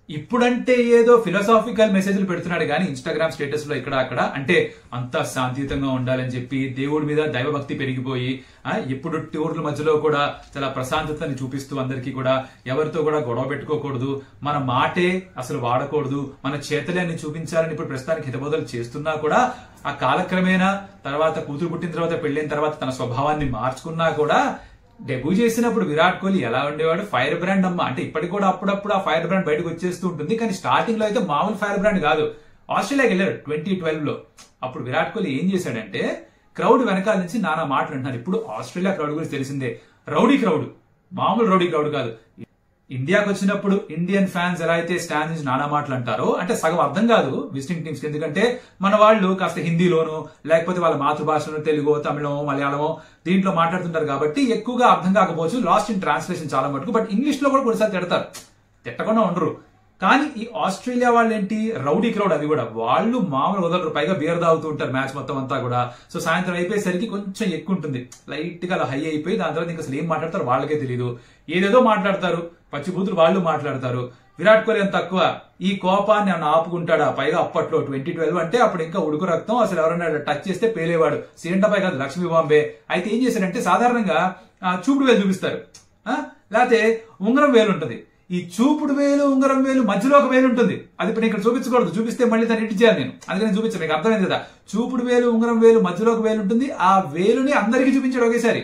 ఇప్పుడంటే ఏదో ఫిలాసాఫికల్ మెసేజ్లు పెడుతున్నాడు కానీ ఇన్స్టాగ్రామ్ స్టేటస్ లో ఇక్కడ అక్కడ అంటే అంతా శాంతియుతంగా ఉండాలని చెప్పి దేవుడి మీద దైవభక్తి పెరిగిపోయి ఆ, ఎప్పుడు టూర్ల మధ్యలో కూడా చాలా ప్రశాంతతని చూపిస్తూ అందరికీ కూడా ఎవరితో కూడా గొడవ పెట్టుకోకూడదు మన మాటే అసలు వాడకూడదు మన చేతలే అన్ని చూపించాలని ఇప్పుడు ప్రస్తుతానికి హితబోధలు చేస్తున్నా కూడా ఆ కాలక్రమేణా తర్వాత కూతురు పుట్టిన తర్వాత పెళ్ళైన తర్వాత తన స్వభావాన్ని మార్చుకున్నా కూడా డెబ్యూ చేసినప్పుడు విరాట్ కోహ్లీ ఎలా ఉండేవాడు ఫైర్ బ్రాండ్ అమ్మ అంటే ఇప్పటికి కూడా అప్పుడప్పుడు ఆ ఫైర్ బ్రాండ్ బయటకు వచ్చేస్తూ ఉంటుంది కానీ స్టార్టింగ్ లో అయితే మామూలు ఫైర్ బ్రాండ్ కాదు ఆస్ట్రేలియాకి వెళ్ళాడు ట్వంటీ ట్వెల్వ్ లో అప్పుడు విరాట్ కోహ్లీ ఏం చేశాడంటే క్రౌడ్ వెనకాల నుంచి నానా మాటలు అంటున్నారు ఇప్పుడు ఆస్ట్రేలియా క్రౌడ్ గురించి తెలిసిందే రౌడీ క్రౌడ్ మామూలు రౌడీ క్రౌడ్ కాదు ఇండియాకి వచ్చినప్పుడు ఇండియన్ ఫ్యాన్స్ ఎలా అయితే స్టాండ్ నుంచి నానా మాటలు అంటారో అంటే సగం అర్థం కాదు విజిటింగ్ టీమ్స్ ఎందుకంటే మన వాళ్ళు కాస్త హిందీలోను లేకపోతే వాళ్ళ మాతృభాషలో తెలుగు తమిళమో మలయాళమో దీంట్లో మాట్లాడుతుంటారు కాబట్టి ఎక్కువగా అర్థం కాకపోవచ్చు లాస్ట్ ఇన్ ట్రాన్స్లేషన్ చాలా మటుకు బట్ ఇంగ్లీష్ లో కూడా కొన్నిసార్లు తిడతారు తిట్టకుండా ఉండరు కానీ ఈ ఆస్ట్రేలియా వాళ్ళు ఏంటి రౌడీ క్రౌడ్ అది కూడా వాళ్ళు మామూలు వదలరు పైగా బియర్ తాగుతూ ఉంటారు మ్యాచ్ మొత్తం అంతా కూడా సో సాయంత్రం అయిపోయేసరికి కొంచెం ఎక్కువ ఉంటుంది లైట్ గా అలా హై అయిపోయి దాని తర్వాత ఇంకా అసలు ఏం మాట్లాడతారు వాళ్ళకే తెలియదు ఏదేదో మాట్లాడతారు పచ్చి బూతులు వాళ్ళు మాట్లాడతారు విరాట్ కోహ్లీ అంత తక్కువ ఈ కోపాన్ని ఏమన్నా ఆపుకుంటాడా పైగా అప్పట్లో ట్వంటీ ట్వెల్వ్ అంటే అప్పుడు ఇంకా ఉడుకు రక్తం అసలు ఎవరైనా టచ్ చేస్తే పేలేవాడు సీఎంటపై కాదు లక్ష్మీ బాంబే అయితే ఏం చేశారంటే సాధారణంగా ఆ, చూపుడు వేలు చూపిస్తారు ఆ, లేకపోతే ఉంగరం వేలు ఉంటుంది ఈ చూపుడు వేలు ఉంగరం వేలు మధ్యలో ఒక వేలు ఉంటుంది అది ఇప్పుడు ఇక్కడ చూపించకూడదు చూపిస్తే మళ్ళీ దాన్ని ఇటు చేయాలి నేను అందుకని చూపించాను మీకు అర్థమైంది కదా చూపుడు వేలు ఉంగరం వేలు మధ్యలో ఒక వేలు ఉంటుంది ఆ వేలుని అందరికీ చూపించాడు ఒకేసారి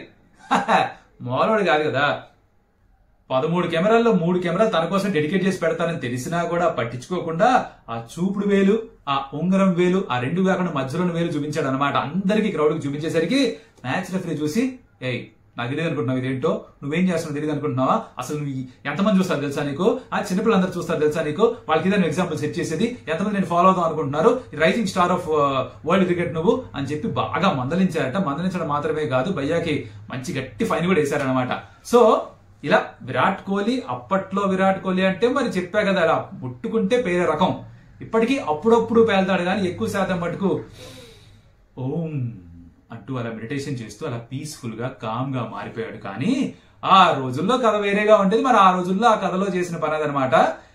మాలోడు కాదు కదా పదమూడు కెమెరాల్లో మూడు కెమెరాలు తన కోసం డెడికేట్ చేసి పెడతానని తెలిసినా కూడా పట్టించుకోకుండా ఆ చూపుడు వేలు ఆ ఉంగరం వేలు ఆ రెండు కాకుండా మధ్యలోని వేలు చూపించాడు అనమాట అందరికి క్రౌడ్ కి చూపించేసరికి మ్యాచ్ రెఫరీ చూసి ఏయ్ నాకు తెలియదు అనుకుంటున్నావు ఇదేంటో నువ్వేం చేస్తున్నావు తెలియదు అనుకుంటున్నావా అసలు నువ్వు ఈ- ఎంతమంది చూస్తారు తెలుసా నీకు ఆ చిన్నపిల్లలందరూ చూస్తారు తెలుసా నీకు వాళ్ళకి ఇదే ఎగ్జాంపుల్ సెట్ చేసేది ఎంతమంది నేను ఫాలో అవుదాం అనుకుంటున్నారు rising star of world cricket నువ్వు అని చెప్పి బాగా మందలించారట మందలించడం మాత్రమే కాదు భయ్యాకి మంచి గట్టి ఫైన్ కూడా వేశారనమాట సో ఇలా విరాట్ కోహ్లీ అప్పట్లో విరాట్ కోహ్లీ అంటే మరి చెప్పా కదా అలా ముట్టుకుంటే పేరే రకం ఇప్పటికీ అప్పుడప్పుడు పేల్తాడు కానీ ఎక్కువ శాతం మటుకు ఓం అంటూ అలా మెడిటేషన్ చేస్తూ అలా పీస్ఫుల్ గా కామ్ గా మారిపోయాడు కానీ ఆ రోజుల్లో కథ వేరేగా ఉండేది మరి ఆ రోజుల్లో ఆ కథలో చేసిన పని అదనమాట